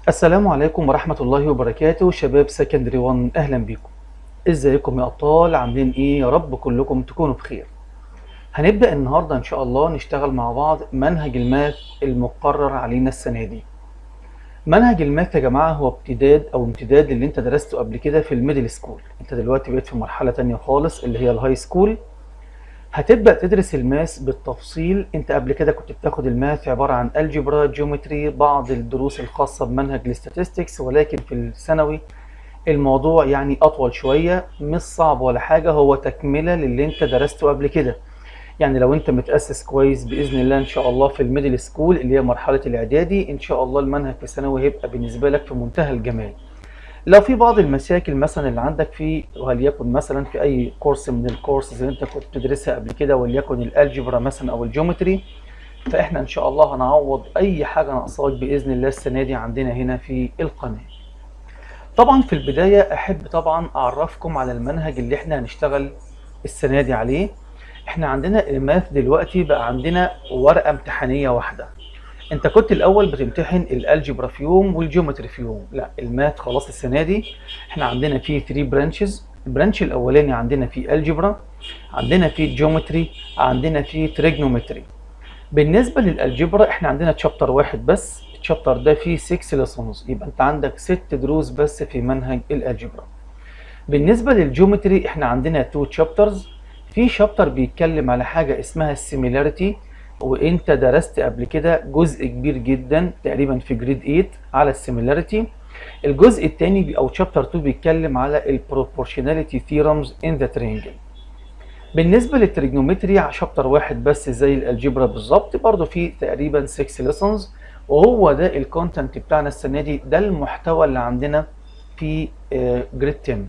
السلام عليكم ورحمة الله وبركاته شباب سكندري 1 أهلا بيكم ازيكم يا أبطال عاملين ايه يا رب كلكم تكونوا بخير هنبدأ النهاردة إن شاء الله نشتغل مع بعض منهج الماث المقرر علينا السنة دي منهج الماث يا جماعة هو امتداد أو امتداد للي أنت درسته قبل كده في الميدل سكول أنت دلوقتي بقيت في مرحلة تانية خالص اللي هي الهاي سكول هتبدأ تدرس الماث بالتفصيل انت قبل كده كنت بتاخد الماث عبارة عن الجبرا جيومتري بعض الدروس الخاصة بمنهج الاستاتستكس ولكن في الثانوي الموضوع يعني اطول شوية مش صعب ولا حاجة هو تكملة للي انت درسته قبل كده يعني لو انت متأسس كويس بإذن الله ان شاء الله في الميدل سكول اللي هي مرحلة الاعدادي ان شاء الله المنهج في الثانوي هيبقى بالنسبة لك في منتهى الجمال لو في بعض المشاكل مثلا اللي عندك في وليكن مثلا في اي كورس من الكورسز اللي انت كنت بتدرسها قبل كده وليكن الالجبرا مثلا او الجيومتري فاحنا ان شاء الله هنعوض اي حاجه ناقصاك باذن الله السنه دي عندنا هنا في القناه طبعا في البدايه احب طبعا اعرفكم على المنهج اللي احنا هنشتغل السنه دي عليه احنا عندنا الماث دلوقتي بقى عندنا ورقه امتحانيه واحده انت كنت الاول بتمتحن الالجبرا في يوم والجيومتري في يوم لا الماث خلاص السنه دي احنا عندنا فيه 3 برانشز البرانش الاولاني عندنا فيه الجبرا عندنا فيه جيومتري عندنا فيه تريجنومتري بالنسبه للالجبرا احنا عندنا تشابتر واحد بس التشابتر ده فيه 6 ليسونز يبقى انت عندك 6 دروس بس في منهج الالجبرا بالنسبه للجيومتري احنا عندنا 2 تشابترز في شابتر بيتكلم على حاجه اسمها السيميلاريتي وانت درست قبل كده جزء كبير جدا تقريبا في جريد 8 على السيميلاريتي الجزء الثاني او شابتر 2 بيتكلم على البروبورشناليتي ثيرمز ان ذا ترينجل بالنسبه للتريجنومتري شابتر واحد بس زي الالجبرا بالظبط برضه في تقريبا 6 ليسونز وهو ده الكونتنت بتاعنا السنه دي ده المحتوى اللي عندنا في جريد 10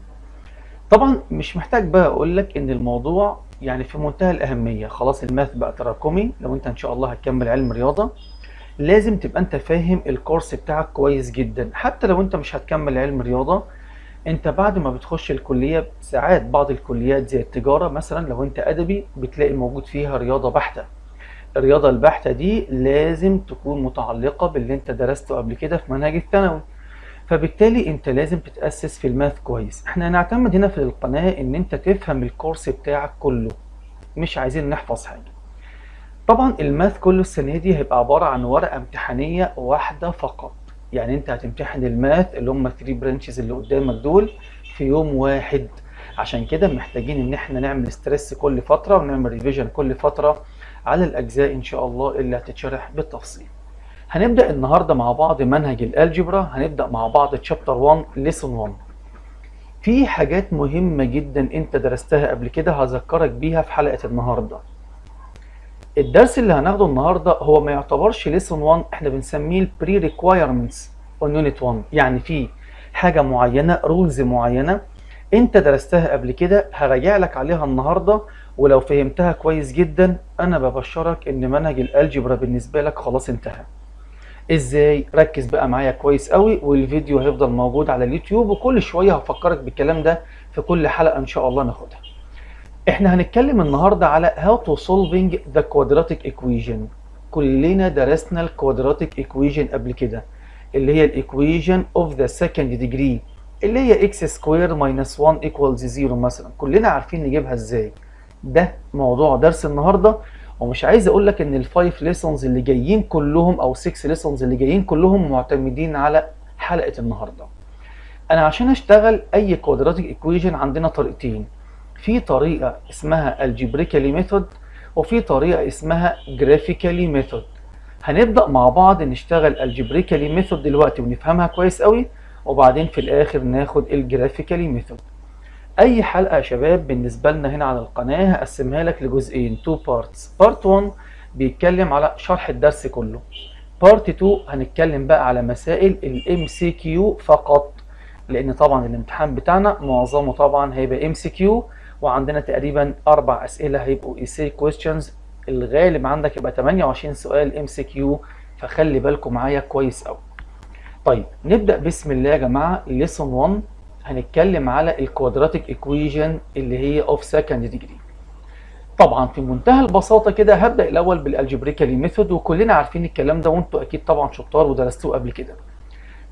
طبعا مش محتاج بقى اقول لك ان الموضوع يعني في منتهى الأهمية خلاص الماث بقى تراكمي لو أنت إن شاء الله هتكمل علم رياضة لازم تبقى أنت فاهم الكورس بتاعك كويس جدا حتى لو أنت مش هتكمل علم رياضة أنت بعد ما بتخش الكلية ساعات بعض الكليات زي التجارة مثلا لو أنت أدبي بتلاقي موجود فيها رياضة بحتة الرياضة البحتة دي لازم تكون متعلقة باللي أنت درسته قبل كده في منهج الثانوي فبالتالي انت لازم تتأسس في الماث كويس احنا هنعتمد هنا في القناة ان انت تفهم الكورس بتاعك كله مش عايزين نحفظ حاجة طبعا الماث كله السنة دي هيبقى عبارة عن ورقة امتحانية واحدة فقط يعني انت هتمتحن الماث اللي هم 3 برانشز اللي قدامك دول في يوم واحد عشان كده محتاجين ان احنا نعمل ستريس كل فترة ونعمل ريفيجن كل فترة على الاجزاء ان شاء الله اللي هتتشرح بالتفصيل هنبدأ النهاردة مع بعض منهج الالجبرا هنبدأ مع بعض تشابتر 1 ليسون 1 في حاجات مهمة جدا انت درستها قبل كده هذكرك بيها في حلقة النهاردة الدرس اللي هناخده النهاردة هو ما يعتبرش ليسون 1 احنا بنسميه البري ريكوايرمنتس اون يونت 1 يعني في حاجة معينة رولز معينة انت درستها قبل كده هراجع لك عليها النهارده ولو فهمتها كويس جدا انا ببشرك ان منهج الالجبرا بالنسبه لك خلاص انتهى ازاي ركز بقى معايا كويس قوي والفيديو هيفضل موجود على اليوتيوب وكل شويه هفكرك بالكلام ده في كل حلقه ان شاء الله ناخدها احنا هنتكلم النهارده على how to solving the quadratic equation كلنا درسنا الكوادراتيك equation قبل كده اللي هي الايكويشن اوف ذا second degree اللي هي x سكوير minus 1 equals 0 مثلا كلنا عارفين نجيبها ازاي ده موضوع درس النهارده ومش عايز اقول لك ان الفايف ليسونز اللي جايين كلهم او 6 ليسونز اللي جايين كلهم معتمدين على حلقه النهارده انا عشان اشتغل اي كوادراتيك ايكويشن عندنا طريقتين في طريقه اسمها الجبريكالي ميثود وفي طريقه اسمها جرافيكالي ميثود هنبدا مع بعض نشتغل الجبريكالي ميثود دلوقتي ونفهمها كويس قوي وبعدين في الاخر ناخد الجرافيكالي ميثود اي حلقه يا شباب بالنسبه لنا هنا على القناه هقسمها لك لجزئين تو بارتس بارت 1 بيتكلم على شرح الدرس كله بارت 2 هنتكلم بقى على مسائل الام سي كيو فقط لان طبعا الامتحان بتاعنا معظمه طبعا هيبقى ام سي كيو وعندنا تقريبا اربع اسئله هيبقوا ايسي كويستشنز الغالب عندك يبقى 28 سؤال ام سي كيو فخلي بالكم معايا كويس قوي طيب نبدا بسم الله يا جماعه ليسون 1 هنتكلم على الكوادراتيك ايكويشن اللي هي اوف سكند ديجري طبعا في منتهى البساطه كده هبدا الاول بالالجبريكالي ميثود وكلنا عارفين الكلام ده وانتوا اكيد طبعا شطار ودرستوه قبل كده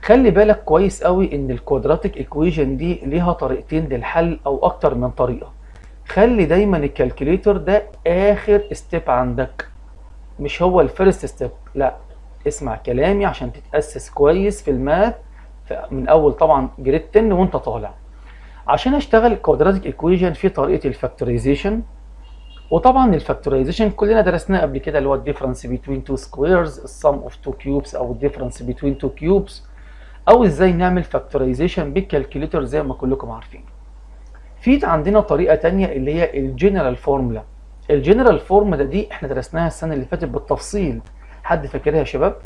خلي بالك كويس قوي ان الكوادراتيك ايكويشن دي ليها طريقتين للحل او اكتر من طريقه خلي دايما الكالكوليتر ده اخر ستيب عندك مش هو الفيرست ستيب لا اسمع كلامي عشان تتاسس كويس في الماث من اول طبعا جريد 10 وانت طالع عشان اشتغل كوادراتيك ايكويشن في طريقه الفاكتورايزيشن وطبعا الفاكتورايزيشن كلنا درسناه قبل كده اللي هو الديفرنس بين تو سكويرز السم اوف تو كيوبس او الديفرنس بين تو كيوبس او ازاي نعمل فاكتورايزيشن بالكالكوليتر زي ما كلكم عارفين في عندنا طريقه تانية اللي هي الجنرال فورمولا الجنرال فورمولا دي احنا درسناها السنه اللي فاتت بالتفصيل حد فاكرها يا شباب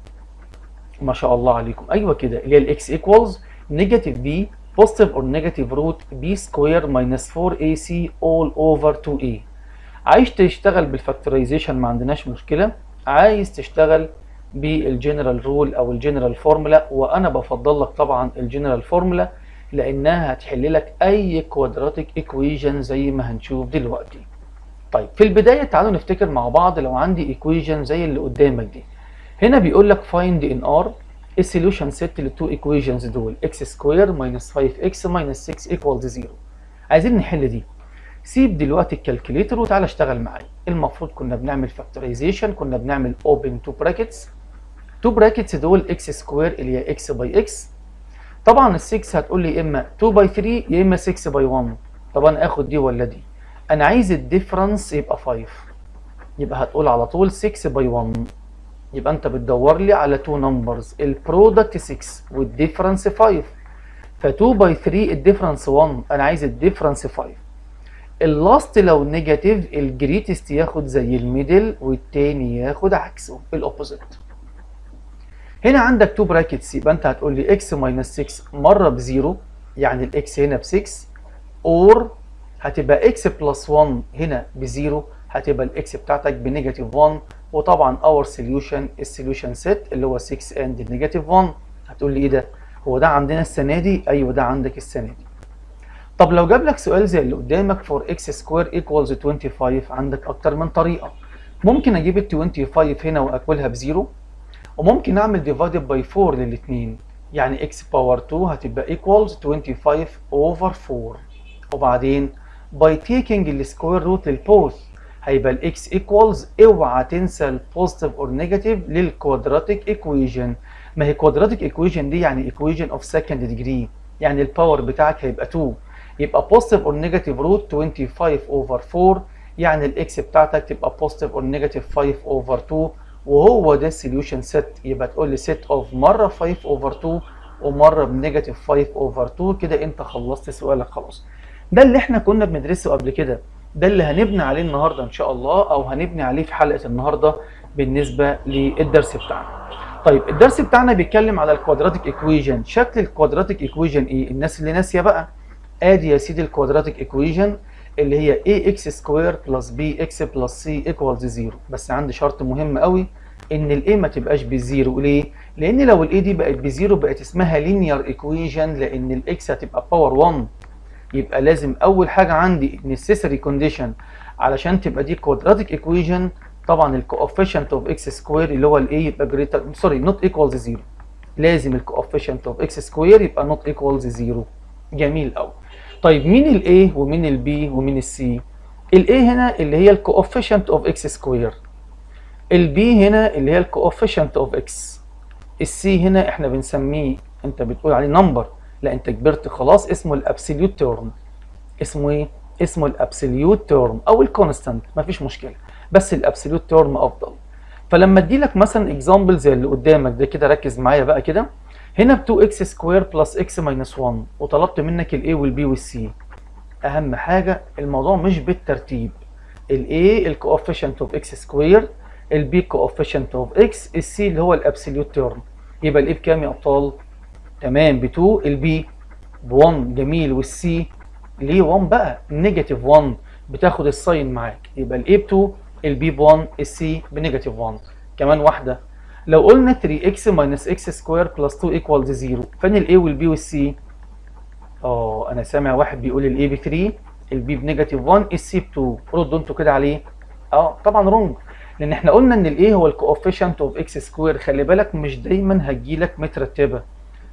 ما شاء الله عليكم ايوه كده اللي هي الاكس ايكوالز نيجاتيف بي positive or negative root b square minus 4ac all over 2a عايز تشتغل بالفاكتورايزيشن ما عندناش مشكله عايز تشتغل بالجنرال رول او الجنرال فورمولا وانا بفضل لك طبعا الجنرال فورمولا لانها هتحل لك اي كوادراتيك ايكويشن زي ما هنشوف دلوقتي طيب في البدايه تعالوا نفتكر مع بعض لو عندي ايكويشن زي اللي قدامك دي هنا بيقول لك find in r السوليوشن سيت للتو ايكويشنز دول x سكوير minus 5x minus 6 equals 0 عايزين نحل دي سيب دلوقتي الكالكوليتر وتعالى اشتغل معايا المفروض كنا بنعمل فاكتورايزيشن كنا بنعمل open تو براكتس تو براكتس دول x سكوير اللي هي x باي x طبعا ال 6 هتقول لي يا اما 2 باي 3 يا اما 6 باي 1 طب انا اخد دي ولا دي انا عايز الديفرنس يبقى 5 يبقى هتقول على طول 6 باي 1 يبقى انت بتدور لي على 2 نمبرز البرودكت 6 والديفرنس 5 ف 2 باي 3 الديفرنس 1 انا عايز الديفرنس 5 اللاست لو نيجاتيف الجريتست ياخد زي الميدل والتاني ياخد عكسه الاوبوزيت هنا عندك 2 براكتس يبقى انت هتقول لي اكس ماينس 6 مره بزيرو يعني الاكس هنا ب 6 اور هتبقى اكس بلس 1 هنا بزيرو هتبقى الاكس بتاعتك بنيجاتيف 1 وطبعا اور سوليوشن السوليوشن سيت اللي هو 6 اند نيجاتيف 1 هتقول لي ايه ده؟ هو ده عندنا السنه دي؟ ايوه ده عندك السنه دي. طب لو جاب لك سؤال زي اللي قدامك فور اكس سكوير ايكوالز 25 عندك اكتر من طريقه. ممكن اجيب ال 25 هنا واكلها بزيرو وممكن اعمل ديفايدد باي 4 للاثنين يعني اكس باور 2 هتبقى ايكوالز 25 اوفر 4 وبعدين باي تيكينج السكوير روت للبوث هيبقى الاكس ايكوالز اوعى تنسى البوزيتيف اور نيجاتيف للكوادراتيك ايكويشن ما هي كوادراتيك ايكويشن دي يعني ايكويشن اوف سكند ديجري يعني الباور بتاعك هيبقى 2 يبقى بوزيتيف اور نيجاتيف روت 25 اوفر 4 يعني الاكس بتاعتك تبقى بوزيتيف اور نيجاتيف 5 اوفر 2 وهو ده السوليوشن سيت يبقى تقول لي سيت اوف مره 5 اوفر 2 ومره بنيجاتيف 5 اوفر 2 كده انت خلصت سؤالك خلاص ده اللي احنا كنا بندرسه قبل كده ده اللي هنبني عليه النهارده ان شاء الله او هنبني عليه في حلقه النهارده بالنسبه للدرس بتاعنا. طيب الدرس بتاعنا بيتكلم على الكوادراتيك ايكويشن، شكل الكوادراتيك ايكويشن ايه؟ الناس اللي ناسيه بقى ادي يا سيدي الكوادراتيك ايكويشن اللي هي اي اكس سكوير بلس بي اكس بلس سي ايكوالز زيرو، بس عندي شرط مهم قوي ان الاي ما تبقاش بالزيرو ليه؟ لان لو الاي دي بقت بزيرو بقت اسمها لينير ايكويشن لان الاكس هتبقى باور 1 يبقى لازم اول حاجه عندي necessary condition علشان تبقى دي quadratic equation طبعا الكوفيشنت اوف اكس سكوير اللي هو الاي يبقى جريتر سوري نوت ايكوالز زيرو لازم الكوفيشنت اوف اكس سكوير يبقى نوت ايكوالز زيرو جميل قوي طيب مين الاي ومين البي ومين السي الاي هنا اللي هي الكوفيشنت اوف اكس سكوير البي هنا اللي هي الكوفيشنت اوف اكس السي هنا احنا بنسميه انت بتقول عليه نمبر لا انت كبرت خلاص اسمه الابسوليوت تيرم اسمه ايه اسمه الابسوليوت تيرم او الكونستانت مفيش مشكله بس الابسوليوت تيرم افضل فلما ادي لك مثلا اكزامبل زي اللي قدامك ده كده ركز معايا بقى كده هنا ب 2 اكس سكوير بلس اكس ماينس 1 وطلبت منك الاي والبي والسي اهم حاجه الموضوع مش بالترتيب الاي الكوفيشنت اوف اكس سكوير البي كوفيشنت اوف اكس السي اللي هو الابسوليوت تيرم يبقى الاي بكام يا ابطال تمام ب 2 البي ب 1 جميل والسي ليه 1 بقى نيجاتيف 1 بتاخد الساين معاك يبقى الاي ب 2 البي ب 1 السي بنيجاتيف 1 كمان واحده لو قلنا 3 اكس ماينس اكس سكوير بلس 2 ايكوالز 0 فين الاي والبي والسي اه انا سامع واحد بيقول الاي ب 3 البي بنيجاتيف 1 السي ب 2 ردوا انتوا كده عليه اه طبعا رونج لان احنا قلنا ان الاي هو الكوفيشنت اوف اكس سكوير خلي بالك مش دايما هتجيلك مترتبه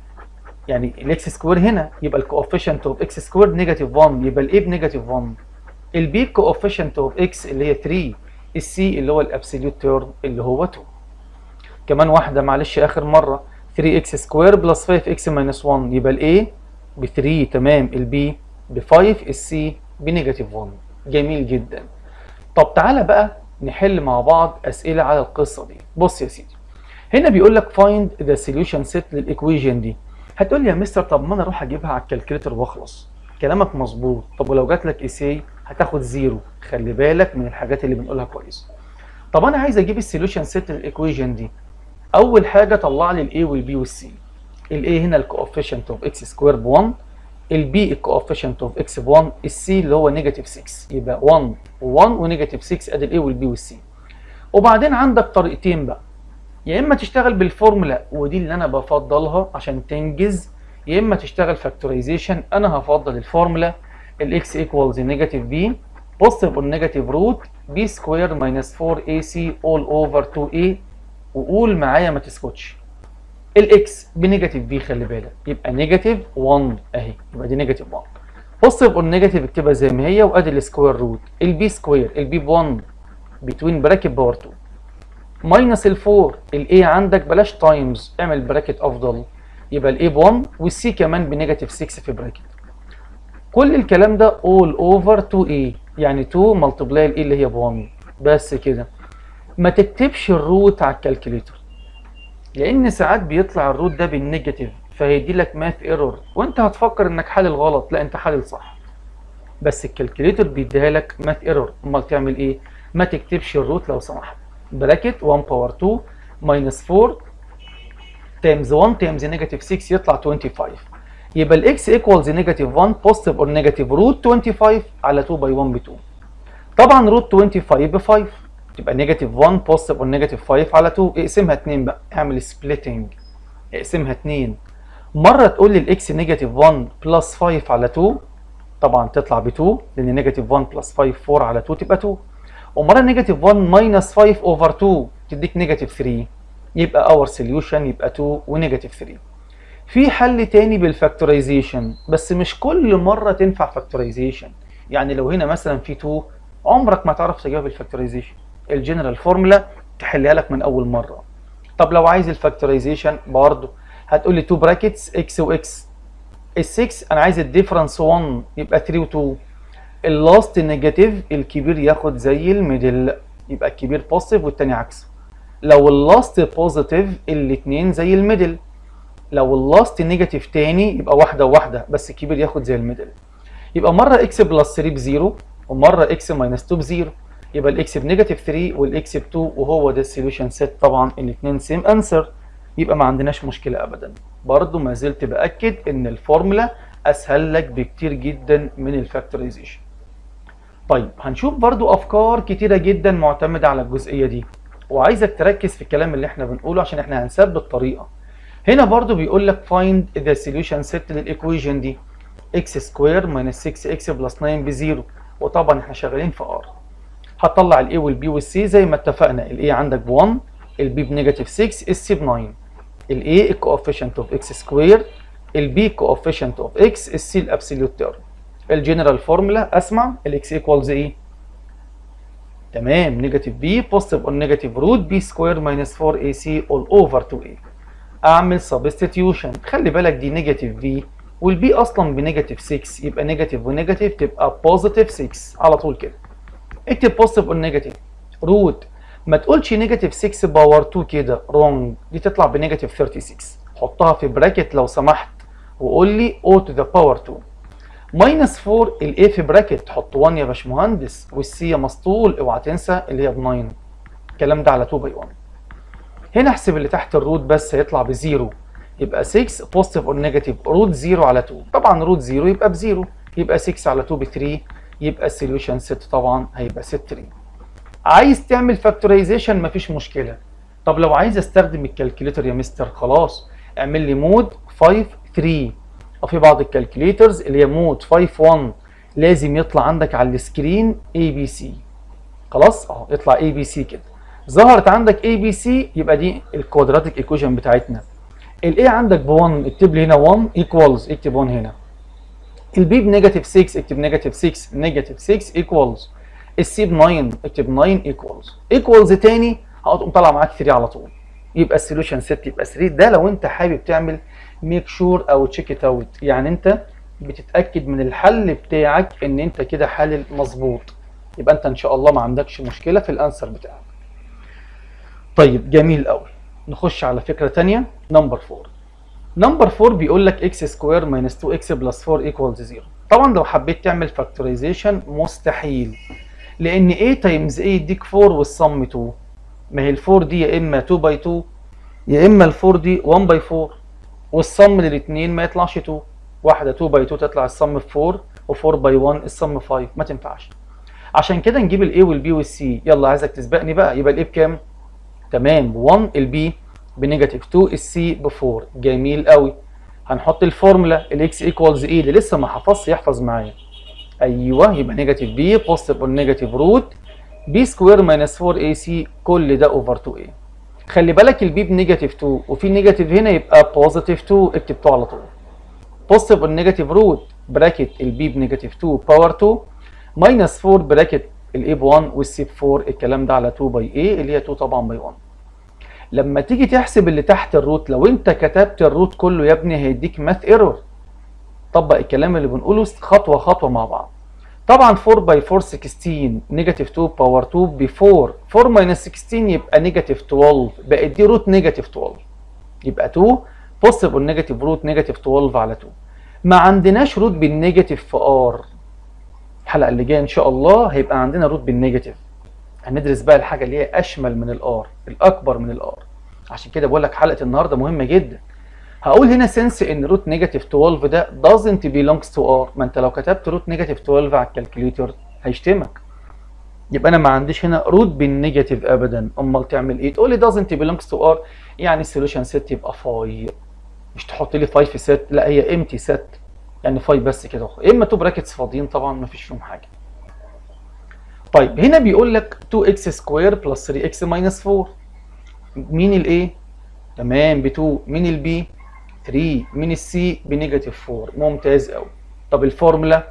يعني الاكس سكوير هنا يبقى الكوفيشنت اوف اكس سكوير نيجاتيف 1 يبقى الاي بنيجاتيف 1 البي كوفيشنت اوف اكس اللي هي 3 السي اللي هو الابسوليوت تيرم اللي هو 2 كمان واحده معلش اخر مره 3 اكس سكوير بلس 5 اكس ماينس 1 يبقى الاي ب 3 تمام البي ب 5 السي بنيجاتيف 1 جميل جدا طب تعالى بقى نحل مع بعض اسئله على القصه دي بص يا سيدي هنا بيقول لك find the solution set للايكويشن دي هتقول لي يا مستر طب ما انا اروح اجيبها على الكالكوليتر واخلص كلامك مظبوط طب ولو جات لك ايساي هتاخد زيرو خلي بالك من الحاجات اللي بنقولها كويس طب انا عايز اجيب السوليوشن سيت للايكويشن دي اول حاجه طلع لي الاي والبي والسي الاي هنا الكوفيشنت اوف اكس سكوير ب 1 البي الكوفيشنت اوف اكس ب 1 السي اللي هو نيجاتيف 6 يبقى 1 و1 ونيجاتيف 6 ادي الاي والبي والسي وبعدين عندك طريقتين بقى يا اما تشتغل بالفورمولا ودي اللي انا بفضلها عشان تنجز يا اما تشتغل فاكتورايزيشن انا هفضل الفورمولا الاكس ايكوالز نيجاتيف بي بوزيتيف اور نيجاتيف روت بي سكوير ماينس 4 اي سي اول اوفر 2 اي وقول معايا ما تسكتش الاكس بنيجاتيف بي خلي بالك يبقى نيجاتيف 1 اهي يبقى دي نيجاتيف 1 بوزيتيف اور نيجاتيف اكتبها زي ما هي وادي السكوير روت البي سكوير البي ب 1 بتوين براكت باور 2 ماينس ال 4 الاي عندك بلاش تايمز اعمل براكت افضل يبقى الاي ب 1 والسي كمان بنيجاتيف 6 في براكت كل الكلام ده all over 2a يعني 2 ملتبلاي الاي اللي هي ب 1 بس كده ما تكتبش الروت على الكالكوليتر لان ساعات بيطلع الروت ده بالنيجاتيف فهيدي لك ماث ايرور وانت هتفكر انك حلل غلط لا انت حلل صح بس الكالكوليتر بيديها لك ماث ايرور امال تعمل ايه ما تكتبش الروت لو سمحت براكت 1 باور 2 ماينس 4 تايمز 1 تايمز نيجاتيف 6 يطلع 25 يبقى الاكس ايكوالز نيجاتيف 1 بوزيتيف اور نيجاتيف روت 25 على 2 باي 1 ب 2 طبعا روت 25 ب 5 تبقى نيجاتيف 1 بوزيتيف اور نيجاتيف 5 على 2 اقسمها 2 بقى اعمل سبليتنج اقسمها 2 مره تقول لي الاكس نيجاتيف 1 بلس 5 على 2 طبعا تطلع ب 2 لان نيجاتيف 1 بلس 5 4 على 2 تبقى 2 ومره نيجاتيف 1 ماينس 5 اوفر 2 تديك نيجاتيف 3 يبقى اور سوليوشن يبقى 2 ونيجاتيف 3 في حل تاني بالفاكتورايزيشن بس مش كل مره تنفع فاكتورايزيشن يعني لو هنا مثلا في 2 عمرك ما تعرف تجيبها بالفاكتورايزيشن الجنرال فورمولا تحلها لك من اول مره طب لو عايز الفاكتورايزيشن برضه هتقول لي 2 براكتس اكس واكس ال 6 انا عايز الديفرنس 1 يبقى 3 و2 اللاست نيجاتيف الكبير ياخد زي الميدل يبقى الكبير بوزيتيف والتاني عكسه لو اللاست بوزيتيف الاثنين زي الميدل لو اللاست نيجاتيف تاني يبقى واحده وواحده بس الكبير ياخد زي الميدل يبقى مره اكس بلس 3 بزيرو ومره اكس ماينس 2 بزيرو يبقى الاكس بنيجاتيف 3 والاكس ب 2 وهو ده السوليوشن سيت طبعا الاثنين سيم انسر يبقى ما عندناش مشكله ابدا برضو ما زلت باكد ان الفورمولا اسهل لك بكتير جدا من الفاكتورايزيشن طيب هنشوف برضو افكار كتيره جدا معتمده على الجزئيه دي وعايزك تركز في الكلام اللي احنا بنقوله عشان احنا هنثبت طريقه هنا برضو بيقول لك find the solution set للايكويشن دي x سكوير minus 6x بلس 9 بزيرو وطبعا احنا شغالين في r هتطلع الاي والبي والسي زي ما اتفقنا الاي عندك ب 1 البي بنيجاتيف 6 السي ب 9 الاي الكوفيشنت اوف اكس سكوير البي كوفيشنت اوف اكس السي الابسوليوت تيرم الجنرال فورمولا اسمع الاكس ايكوالز ايه تمام نيجاتيف بي بوزيتيف اور نيجاتيف روت بي سكوير ماينس 4 اي سي اول اوفر 2 اي اعمل سبستيتيوشن خلي بالك دي نيجاتيف في والبي اصلا بنيجاتيف 6 يبقى نيجاتيف ونيجاتيف تبقى بوزيتيف 6 على طول كده اكتب بوزيتيف اور نيجاتيف روت ما تقولش نيجاتيف 6 باور 2 كده رونج دي تطلع بنيجاتيف 36 حطها في براكت لو سمحت وقول لي او تو ذا باور 2 ماينس 4 الاي في براكت حط 1 يا باشمهندس والسي يا مسطول اوعى تنسى اللي هي ب 9 الكلام ده على 2 باي 1 هنا احسب اللي تحت الروت بس هيطلع بزيرو يبقى 6 بوزيتيف اور نيجاتيف روت 0 على 2 طبعا روت 0 يبقى بزيرو يبقى 6 على 2 ب 3 يبقى السوليوشن ست طبعا هيبقى 6 3 عايز تعمل فاكتورايزيشن مفيش مشكله طب لو عايز استخدم الكالكوليتر يا مستر خلاص اعمل لي مود 5 3 وفي بعض الكالكوليترز اللي هي مود 5 1 لازم يطلع عندك على السكرين اي بي سي خلاص اهو يطلع اي بي سي كده ظهرت عندك اي بي سي يبقى دي الكوادراتيك ايكويشن بتاعتنا الاي عندك ب 1 اكتب لي هنا 1 ايكوالز اكتب 1 هنا البي بنيجاتيف 6 اكتب نيجاتيف 6 نيجاتيف 6 ايكوالز السي ب 9 اكتب 9 ايكوالز ايكوالز تاني هتقوم طالع معاك 3 على طول يبقى السوليوشن ست يبقى 3 ده لو انت حابب تعمل ميك شور او تشيك ات اوت يعني انت بتتاكد من الحل بتاعك ان انت كده حلل مظبوط يبقى انت ان شاء الله ما عندكش مشكله في الانسر بتاعك طيب جميل قوي نخش على فكره ثانيه نمبر 4 نمبر 4 بيقول لك x سكوير ماينس 2 x بلس 4 ايكوالز 0 طبعا لو حبيت تعمل فاكتورايزيشن مستحيل لان a تايمز a يديك 4 والصم 2 ما هي ال 4 دي يا اما 2 باي 2 يا اما ال 4 دي 1 باي 4 والصم للاثنين ما يطلعش 2 واحده 2 باي 2 تطلع الصم في 4 و4 باي 1 الصم 5 ما تنفعش عشان كده نجيب الاي والبي والسي يلا عايزك تسبقني بقى يبقى الاي بكام تمام ب 1 البي بنيجاتيف 2 السي ب 4 جميل قوي هنحط الفورمولا الاكس ايكوالز ايه اللي لسه ما حفظش يحفظ معايا ايوه يبقى نيجاتيف بي بوزيتيف اور نيجاتيف روت بي سكوير ماينس 4 اي سي كل ده اوفر 2 اي خلي بالك البي بنيجاتيف 2 وفي نيجاتيف هنا يبقى بوزيتيف 2 اكتب 2 على طول بوزيتيف اور نيجاتيف روت براكت البي بنيجاتيف 2 باور 2 ماينس 4 براكت الاي ب 1 والسي ب 4 الكلام ده على 2 باي اي اللي هي 2 طبعا باي 1 لما تيجي تحسب اللي تحت الروت لو انت كتبت الروت كله يا ابني هيديك ماث ايرور طبق الكلام اللي بنقوله خطوه خطوه مع بعض طبعا 4 باي 4 16 نيجاتيف 2 باور 2 ب 4 4 ماينس 16 يبقى نيجاتيف 12 بقت دي روت نيجاتيف 12 يبقى 2 بوزيتيف والنيجاتيف روت نيجاتيف 12 على 2 ما عندناش روت بالنيجاتيف في ار الحلقه اللي جايه ان شاء الله هيبقى عندنا روت بالنيجاتيف هندرس بقى الحاجه اللي هي اشمل من الار الاكبر من الار عشان كده بقول لك حلقه النهارده مهمه جدا هقول هنا سنس ان روت نيجاتيف 12 ده doesn't belongs to r ما انت لو كتبت روت نيجاتيف 12 على الكالكوليتر هيشتمك يبقى انا ما عنديش هنا روت بالنيجاتيف ابدا امال تعمل ايه تقول لي doesn't belongs to r يعني السوليوشن ست يبقى 5 مش تحط لي 5 ست لا هي امتي ست يعني 5 بس كده يا اما تو براكتس فاضيين طبعا ما فيش فيهم حاجه طيب هنا بيقول لك 2x سكوير بلس 3x ماينس 4 مين الايه تمام ب 2 مين البي 3 مين السي بنيجاتيف 4 ممتاز قوي طب الفورمولا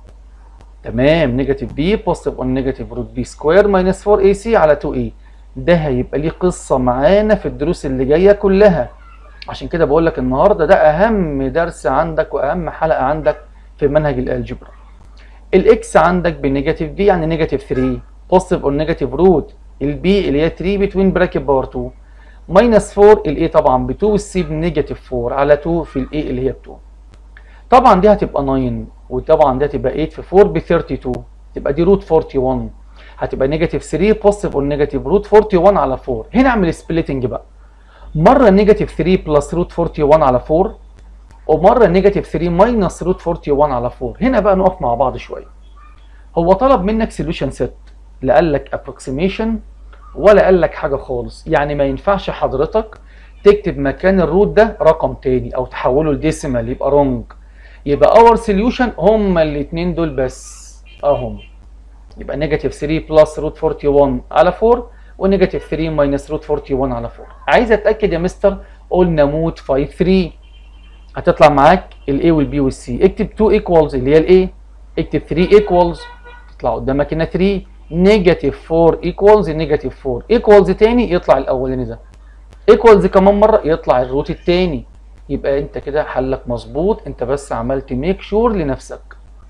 تمام نيجاتيف بي بوزيتيف اون نيجاتيف روت بي سكوير ماينس 4 اي سي على 2 اي ده هيبقى ليه قصه معانا في الدروس اللي جايه كلها عشان كده بقول لك النهارده ده اهم درس عندك واهم حلقه عندك في منهج الالجبرا الاكس عندك بنيجاتيف بي يعني نيجاتيف 3 بوزيتيف اون نيجاتيف روت البي اللي هي 3 بتوين براكت باور 2 ماينس 4 الاي طبعا ب 2 والسي بنيجاتيف 4 على 2 في الاي اللي هي ب 2 طبعا دي هتبقى 9 وطبعا دي هتبقى 8 في 4 ب 32 تبقى دي روت 41 هتبقى نيجاتيف 3 بوزيتيف اون نيجاتيف روت 41 على 4 هنا اعمل سبليتنج بقى مره نيجاتيف 3 بلس روت 41 على 4 ومره نيجاتيف 3 ماينس روت 41 على 4 هنا بقى نقف مع بعض شويه هو طلب منك سوليوشن سيت لا قال لك ابروكسيميشن ولا قال لك حاجه خالص يعني ما ينفعش حضرتك تكتب مكان الروت ده رقم تاني او تحوله لديسيمال يبقى رونج يبقى اور سوليوشن هما الاثنين دول بس اهم يبقى نيجاتيف 3 بلس روت 41 على 4 ونيجاتيف 3 ماينس روت 41 على 4 عايز اتاكد يا مستر قلنا موت 5 3 هتطلع معاك الاي والبي والسي اكتب 2 ايكوالز اللي هي الاي اكتب 3 ايكوالز تطلع قدامك هنا 3 نيجاتيف 4 ايكوالز نيجاتيف 4 ايكوالز تاني يطلع الاولاني ده ايكوالز كمان مره يطلع الروت التاني يبقى انت كده حلك مظبوط انت بس عملت ميك شور لنفسك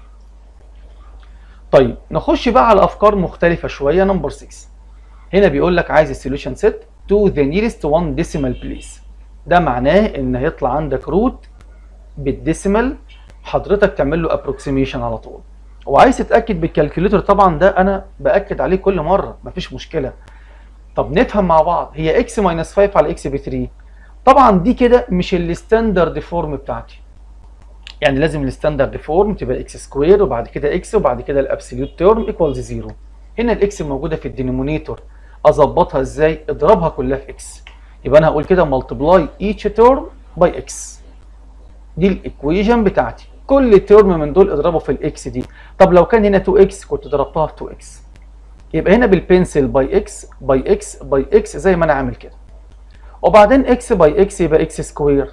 طيب نخش بقى على افكار مختلفه شويه نمبر 6 هنا بيقول لك عايز السوليوشن سيت تو ذا نيرست 1 ديسيمال بليس ده معناه ان هيطلع عندك روت بالديسيمال حضرتك تعمل له ابروكسيميشن على طول وعايز تتاكد بالكالكوليتر طبعا ده انا باكد عليه كل مره مفيش مشكله طب نفهم مع بعض هي اكس ماينس 5 على اكس ب 3 طبعا دي كده مش الستاندرد فورم بتاعتي يعني لازم الستاندرد فورم تبقى اكس سكوير وبعد كده اكس وبعد كده الابسوليوت تيرم ايكوالز زيرو هنا الاكس موجوده في الدينومينيتور اظبطها ازاي اضربها كلها في اكس يبقى انا هقول كده ملتبلاي ايتش تيرم باي اكس دي الايكويشن بتاعتي كل تيرم من دول اضربه في الاكس دي طب لو كان هنا 2 اكس كنت ضربتها في 2 اكس يبقى هنا بالبنسل باي اكس باي اكس باي اكس زي ما انا عامل كده وبعدين اكس باي اكس يبقى اكس سكوير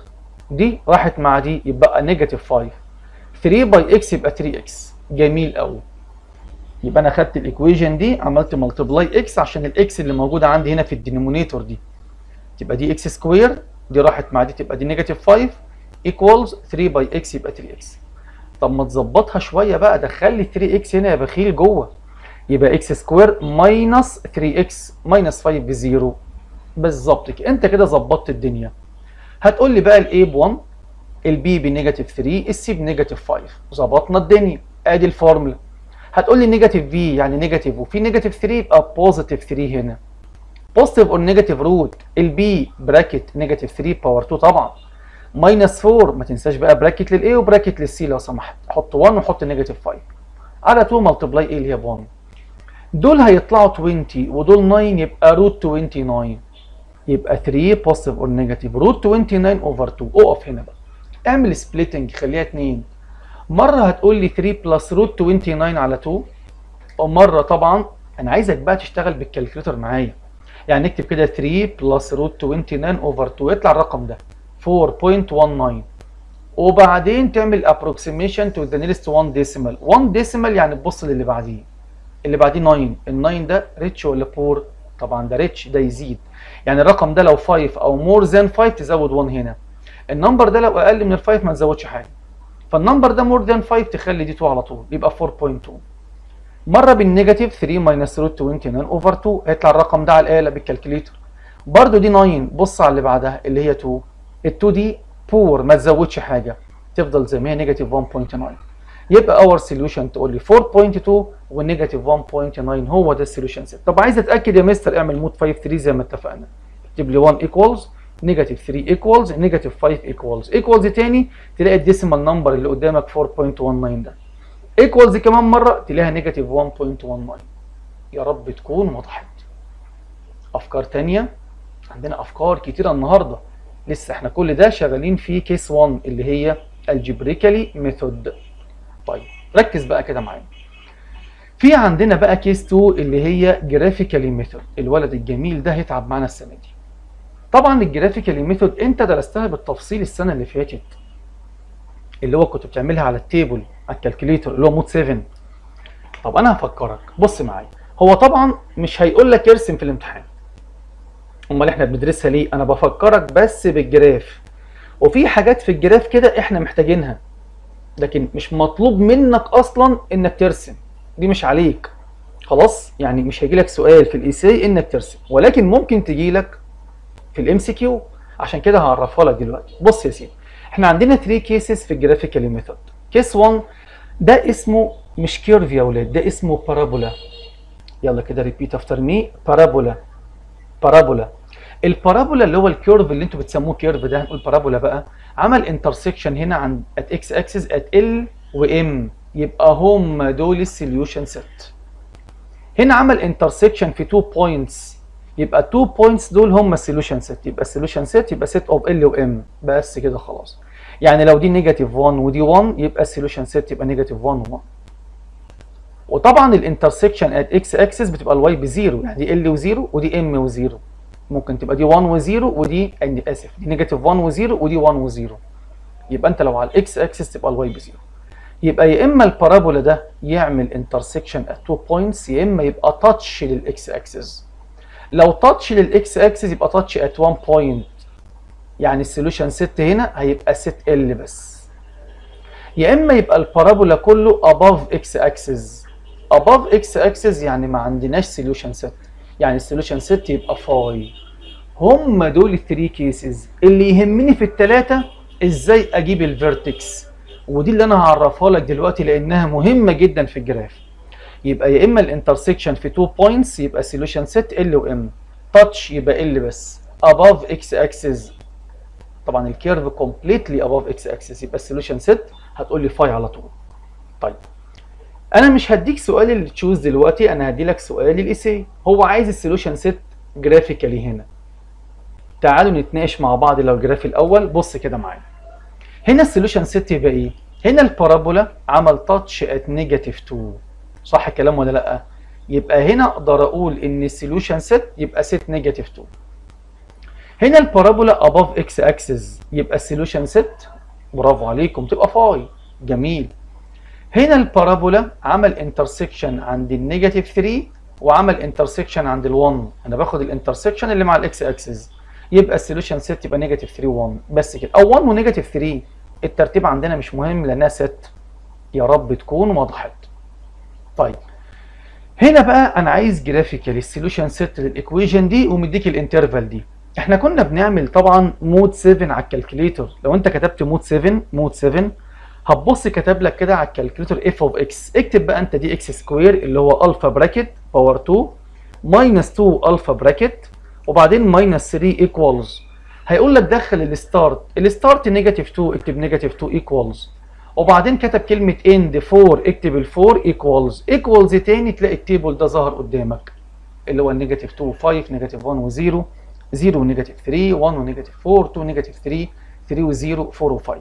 دي راحت مع دي يبقى نيجاتيف 5 3 باي اكس يبقى 3 اكس جميل قوي يبقى انا خدت الايكويشن دي عملت ملتبلاي اكس عشان الاكس اللي موجوده عندي هنا في الدينومينيتور دي تبقى دي اكس سكوير دي راحت مع دي تبقى دي نيجاتيف 5 ايكوالز 3 باي اكس يبقى 3 اكس طب ما تظبطها شويه بقى دخل لي 3 اكس هنا يا بخيل جوه يبقى اكس سكوير ماينس 3 اكس ماينس 5 بزيرو بالظبط كده انت كده ظبطت الدنيا هتقول لي بقى الاي ب 1 البي بنيجاتيف 3 السي بنيجاتيف 5 ظبطنا الدنيا ادي الفورمولا هتقول لي نيجاتيف في يعني نيجاتيف وفي نيجاتيف 3 يبقى بوزيتيف 3 هنا بوزيتيف اور نيجاتيف روت البي براكت نيجاتيف 3 باور 2 طبعا ماينس 4 ما تنساش بقى براكت للاي وبراكت للسي لو سمحت حط 1 وحط نيجاتيف 5 على 2 ملتبلاي ايه اللي هي ب 1 دول هيطلعوا 20 ودول 9 يبقى روت 29 يبقى 3 بوزيتيف اور نيجاتيف روت 29 اوفر 2 اقف هنا بقى اعمل سبليتنج خليها 2 مره هتقول لي 3 بلس روت 29 على 2 ومره طبعا انا عايزك بقى تشتغل بالكالكوليتر معايا يعني نكتب كده 3 بلس روت 29 اوفر 2 يطلع الرقم ده 4.19 وبعدين تعمل approximation to the nearest 1 decimal 1 decimal يعني تبص للي بعديه اللي بعديه 9 ال 9 ده ريتش ولا بور طبعا ده ريتش ده يزيد يعني الرقم ده لو 5 او مور ذان 5 تزود 1 هنا النمبر ده لو اقل من ال 5 ما تزودش حاجه فالنمبر ده مور ذان 5 تخلي دي 2 على طول يبقى 4.2 مره بالنيجاتيف 3 ماينس روت 29 اوفر 2 هيطلع الرقم ده على الاله بالكالكوليتر برده دي 9 بص على اللي بعدها اللي هي 2 ال 2 دي بور ما تزودش حاجه تفضل زي ما هي نيجاتيف 1.9 يبقى اور سوليوشن تقول لي 4.2 والنيجاتيف 1.9 هو ده السوليوشن سيت طب عايز اتاكد يا مستر اعمل مود 5 3 زي ما اتفقنا اكتب لي 1 ايكوالز نيجاتيف 3 ايكوالز نيجاتيف 5 ايكوالز ايكوالز تاني تلاقي الديسيمال نمبر اللي قدامك 4.19 ده ايكوالز كمان مره تلاقيها نيجاتيف 1.19 يا رب تكون وضحت افكار تانية عندنا افكار كتيره النهارده لسه احنا كل ده شغالين في كيس 1 اللي هي الجبريكالي ميثود طيب ركز بقى كده معايا في عندنا بقى كيس 2 اللي هي جرافيكالي ميثود الولد الجميل ده هيتعب معانا السنه دي طبعا الجرافيكالي ميثود انت درستها بالتفصيل السنه اللي فاتت اللي هو كنت بتعملها على التيبل على الكالكوليتر اللي هو مود 7 طب انا هفكرك بص معايا هو طبعا مش هيقول لك ارسم في الامتحان امال احنا بندرسها ليه انا بفكرك بس بالجراف وفي حاجات في الجراف كده احنا محتاجينها لكن مش مطلوب منك اصلا انك ترسم دي مش عليك خلاص يعني مش هيجي لك سؤال في الايساي انك ترسم ولكن ممكن تجي لك في الام سي كيو عشان كده هعرفها لك دلوقتي بص يا سيدي احنا عندنا 3 كيسز في الجرافيكال ميثود كيس 1 ده اسمه مش كيرف يا ولاد ده اسمه بارابولا يلا كده ريبيت افتر مي بارابولا بارابولا البارابولا اللي هو الكيرف اللي انتوا بتسموه كيرف ده هنقول بارابولا بقى عمل انترسكشن هنا عند ات اكس اكسس ات ال وام يبقى هم دول السوليوشن سيت هنا عمل انترسكشن في 2 بوينتس يبقى 2 بوينتس دول هم السوليوشن سيت يبقى السوليوشن سيت يبقى سيت اوف ال وام بس كده خلاص يعني لو دي نيجاتيف 1 ودي 1 يبقى السوليوشن سيت يبقى نيجاتيف 1 و1 وطبعا الانترسكشن ات اكس اكسس بتبقى الواي بزيرو يعني دي ال وزيرو ودي ام وزيرو ممكن تبقى دي 1 و0 ودي اني اسف دي نيجاتيف 1 و0 ودي 1 و0 يبقى انت لو على الاكس اكسس تبقى الواي بزيرو يبقى يا اما البارابولا ده يعمل انترسكشن ات 2 بوينتس يا اما يبقى تاتش للاكس اكسس لو تاتش للاكس اكسس يبقى تاتش ات 1 بوينت يعني السوليوشن ست هنا هيبقى ست ال بس يا اما يبقى البارابولا كله above اكس اكسس above اكس اكسس يعني ما عندناش سوليوشن ست يعني السوليوشن ست يبقى فاي هم دول الثري كيسز اللي يهمني في الثلاثه ازاي اجيب الفيرتكس ودي اللي انا هعرفها لك دلوقتي لانها مهمه جدا في الجراف يبقى يا اما الانترسكشن في 2 بوينتس يبقى سوليوشن ست ال وام تاتش يبقى ال بس above اكس اكسس طبعا الكيرف كومبليتلي above اكس اكسس يبقى السوليوشن ست هتقول لي فاي على طول طيب انا مش هديك سؤال التشوز دلوقتي انا هدي لك سؤال الايساي هو عايز السوليوشن سيت جرافيكالي هنا تعالوا نتناقش مع بعض لو الجراف الاول بص كده معايا هنا السوليوشن سيت يبقى ايه هنا البارابولا عمل تاتش ات نيجاتيف 2 صح الكلام ولا لا يبقى هنا اقدر اقول ان السوليوشن سيت يبقى سيت نيجاتيف 2 هنا البارابولا اباف اكس اكسس يبقى السوليوشن ست برافو عليكم تبقى فاي جميل هنا البارابولا عمل انترسكشن عند النيجاتيف 3 وعمل انترسكشن عند ال1 انا باخد الانترسكشن اللي مع الاكس اكسس يبقى السوليوشن ست يبقى نيجاتيف 3 1 بس كده او 1 ونيجاتيف 3 الترتيب عندنا مش مهم لانها ست يا رب تكون وضحت طيب هنا بقى انا عايز جرافيكال السوليوشن ست للايكويشن دي ومديك الانترفال دي احنا كنا بنعمل طبعا مود 7 على الكالكوليتر لو انت كتبت مود 7 مود 7 هتبص كتب لك كده على الكالكوليتر اف اوف اكس اكتب بقى انت دي اكس سكوير اللي هو الفا براكت باور 2 ماينس 2 الفا براكت وبعدين ماينس 3 ايكوالز هيقول لك دخل الستارت الستارت نيجاتيف 2 اكتب نيجاتيف 2 ايكوالز وبعدين كتب كلمه اند 4 اكتب ال 4 ايكوالز ايكوالز تاني تلاقي التيبل ده ظهر قدامك اللي هو النيجاتيف 2 5 نيجاتيف 1 و0 0 ونيجاتيف 3 1 ونيجاتيف 4 2 نيجاتيف 3 3 و0 4 و5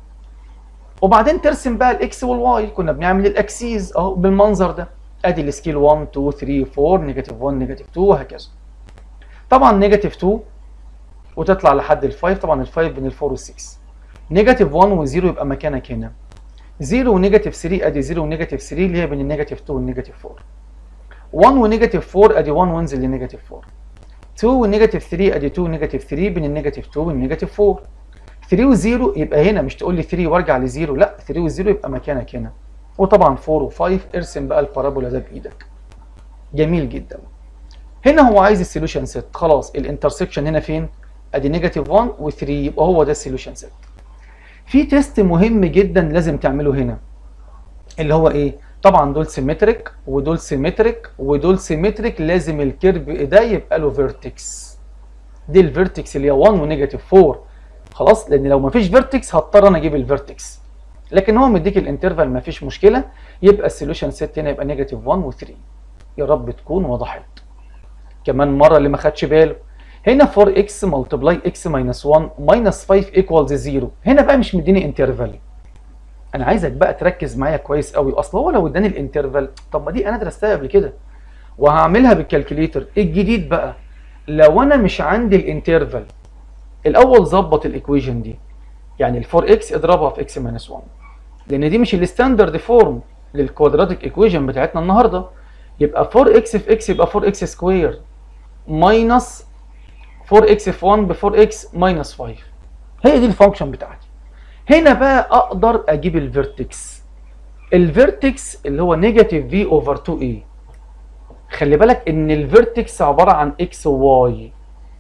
وبعدين ترسم بقى الاكس والواي كنا بنعمل الاكسيز اهو بالمنظر ده ادي السكيل 1 2 3 4 نيجاتيف 1 نيجاتيف 2 وهكذا طبعا نيجاتيف 2 وتطلع لحد ال 5 طبعا ال 5 بين ال 4 وال 6 نيجاتيف 1 و0 يبقى مكانك هنا 0 ونيجاتيف 3 ادي 0 ونيجاتيف 3 اللي هي بين النيجاتيف 2 والنيجاتيف 4 1 ونيجاتيف 4 ادي 1 وانزل لنيجاتيف 4 2 ونيجاتيف 3 ادي 2 ونيجاتيف 3 بين النيجاتيف 2 والنيجاتيف 4 3 و0 يبقى هنا مش تقول لي 3 وارجع ل 0 لا 3 و0 يبقى مكانك هنا وطبعا 4 و5 ارسم بقى البارابولا ده بايدك جميل جدا هنا هو عايز السوليوشن سيت خلاص الانترسكشن هنا فين ادي نيجاتيف 1 و3 يبقى هو ده السوليوشن سيت في تيست مهم جدا لازم تعمله هنا اللي هو ايه طبعا دول سيمتريك ودول سيمتريك ودول سيمتريك لازم الكيرف ده يبقى له فيرتكس دي الفيرتكس اللي هي 1 ونيجاتيف 4 خلاص لان لو مفيش فيرتكس هضطر انا اجيب الفيرتكس لكن هو مديك الانترفال مفيش مشكله يبقى السوليوشن سيت هنا يبقى نيجاتيف 1 و3 يا رب تكون وضحت كمان مره اللي ما خدش باله هنا 4x ملتبلاي x ماينس 1 ماينس 5 ايكوالز 0 هنا بقى مش مديني انترفال انا عايزك بقى تركز معايا كويس قوي اصل هو لو اداني الانترفال طب ما دي انا درستها قبل كده وهعملها بالكالكوليتر الجديد بقى لو انا مش عندي الانترفال الاول ظبط الايكويشن دي يعني ال 4x اضربها في x ماينس 1 لان دي مش الستاندرد فورم للكوادراتيك ايكويشن بتاعتنا النهارده يبقى 4x في x يبقى 4x سكوير ماينس 4x في 1 ب 4x ماينس 5 هي دي الفانكشن بتاعتي هنا بقى اقدر اجيب الفيرتكس الفيرتكس اللي هو نيجاتيف في اوفر 2 a خلي بالك ان الفيرتكس عباره عن x وواي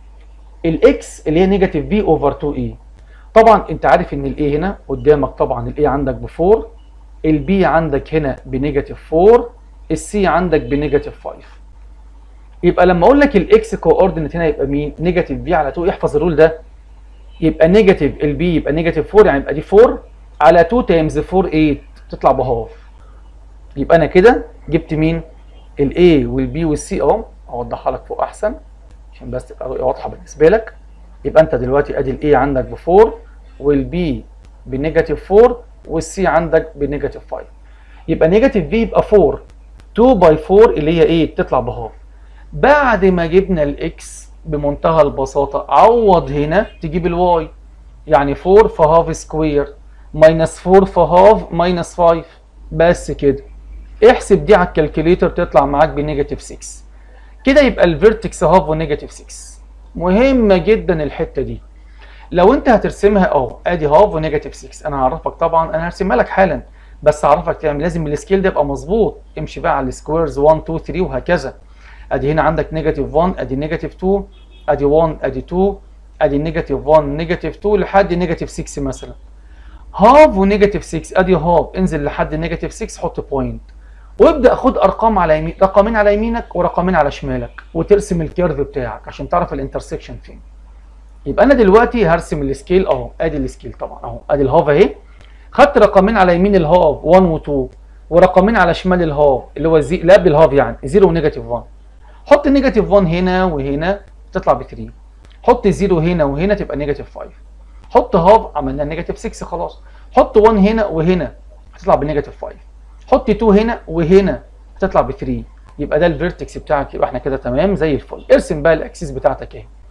الاكس اللي هي نيجاتيف في اوفر 2 a طبعا انت عارف ان الاي هنا قدامك طبعا الاي عندك ب 4 البي عندك هنا بنيجاتيف 4 السي عندك بنيجاتيف 5 يبقى لما اقول لك الاكس كوردينيت هنا يبقى مين نيجاتيف بي على 2 احفظ الرول ده يبقى نيجاتيف البي يبقى نيجاتيف 4 يعني يبقى دي 4 على 2 تايمز 4 8 تطلع بهاف يبقى انا كده جبت مين الاي والبي والسي اهو اوضحها لك فوق احسن عشان بس تبقى رؤيه واضحه بالنسبه لك يبقى انت دلوقتي ادي الاي عندك ب 4 والبي بنيجاتيف 4 والسي عندك بنيجاتيف 5 يبقى نيجاتيف في يبقى 4 2 باي 4 اللي هي ايه بتطلع بهاف بعد ما جبنا الاكس بمنتهى البساطه عوض هنا تجيب الواي يعني 4 في هاف سكوير ماينس 4 في هاف ماينس 5 بس كده احسب دي على الكالكوليتر تطلع معاك بنيجاتيف 6 كده يبقى الفيرتكس هاف ونيجاتيف 6 مهمه جدا الحته دي لو انت هترسمها اهو ادي هاف ونيجاتيف 6 انا هعرفك طبعا انا هرسمها لك حالا بس هعرفك تعمل لازم السكيل ده يبقى مظبوط امشي بقى على السكويرز 1 2 3 وهكذا ادي هنا عندك نيجاتيف 1 ادي نيجاتيف 2 ادي 1 ادي 2 ادي نيجاتيف 1 نيجاتيف 2 لحد نيجاتيف 6 مثلا هاف ونيجاتيف 6 ادي هاف انزل لحد نيجاتيف 6 حط بوينت وابدا خد ارقام على يمين رقمين على يمينك ورقمين على شمالك وترسم الكيرف بتاعك عشان تعرف الانترسكشن فين يبقى انا دلوقتي هرسم السكيل اهو ادي السكيل طبعا اهو ادي الهاف اهي خدت رقمين على يمين الهاف 1 و2 ورقمين على شمال الهاف اللي هو زي لا بالهاف يعني 0 ونيجاتيف 1 حط نيجاتيف 1 هنا وهنا تطلع ب 3 حط 0 هنا وهنا تبقى نيجاتيف 5 حط هاف عملنا نيجاتيف 6 خلاص حط 1 هنا وهنا هتطلع بنيجاتيف 5 حط 2 هنا وهنا هتطلع ب 3 يبقى ده الفيرتكس بتاعك يبقى احنا كده تمام زي الفل ارسم بقى الاكسس بتاعتك اهي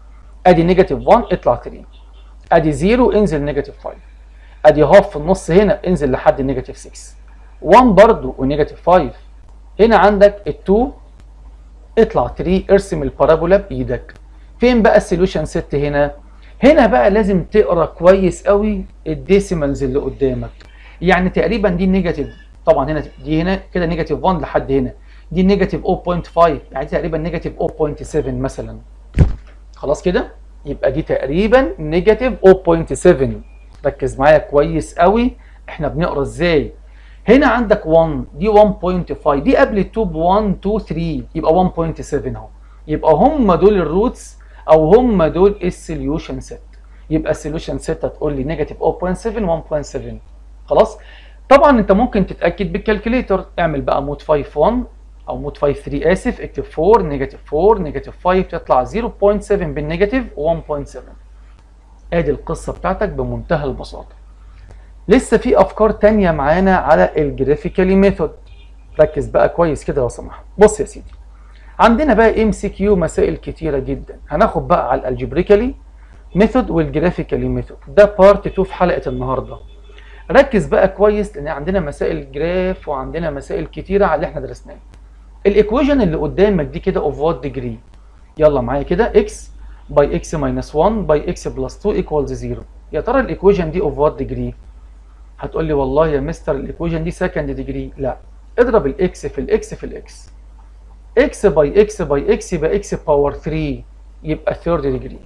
ادي نيجاتيف 1 اطلع 3 ادي 0 انزل نيجاتيف 5 ادي هاف في النص هنا انزل لحد نيجاتيف 6 1 برضو ونيجاتيف 5 هنا عندك ال 2 اطلع 3 ارسم البارابولا بايدك فين بقى السوليوشن ست هنا هنا بقى لازم تقرا كويس قوي الديسيمالز اللي قدامك يعني تقريبا دي نيجاتيف طبعا هنا دي هنا كده نيجاتيف 1 لحد هنا دي نيجاتيف 0.5 يعني تقريبا نيجاتيف 0.7 مثلا خلاص كده يبقى دي تقريبا نيجاتيف 0.7 ركز معايا كويس قوي احنا بنقرا ازاي هنا عندك 1 دي 1.5 دي قبل ال 2 ب 1 2 3 يبقى 1.7 اهو يبقى هم دول الروتس او هم دول السوليوشن سيت يبقى السوليوشن سيت هتقول لي نيجاتيف 0.7 1.7 خلاص طبعا انت ممكن تتاكد بالكالكوليتر اعمل بقى مود 5 1 او مود 5 3 اسف اكتب 4 نيجاتيف 4 نيجاتيف 5 تطلع 0.7 بالنيجاتيف 1.7 ادي القصه بتاعتك بمنتهى البساطه لسه في افكار تانية معانا على الجرافيكالي ميثود ركز بقى كويس كده لو سمحت بص يا سيدي عندنا بقى ام سي كيو مسائل كتيره جدا هناخد بقى على الالجبريكالي ميثود والجرافيكالي ميثود ده بارت 2 في حلقه النهارده ركز بقى كويس لان عندنا مسائل جراف وعندنا مسائل كتيره على اللي احنا درسناه الايكويشن اللي قدامك دي كده اوف وات ديجري يلا معايا كده اكس باي اكس ماينس 1 باي اكس بلس 2 ايكوالز 0 يا ترى الايكويشن دي اوف وات ديجري هتقول لي والله يا مستر الايكويشن دي سكند ديجري لا اضرب الاكس في الاكس في الاكس اكس باي اكس باي اكس يبقى اكس باور 3 يبقى ثيرد ديجري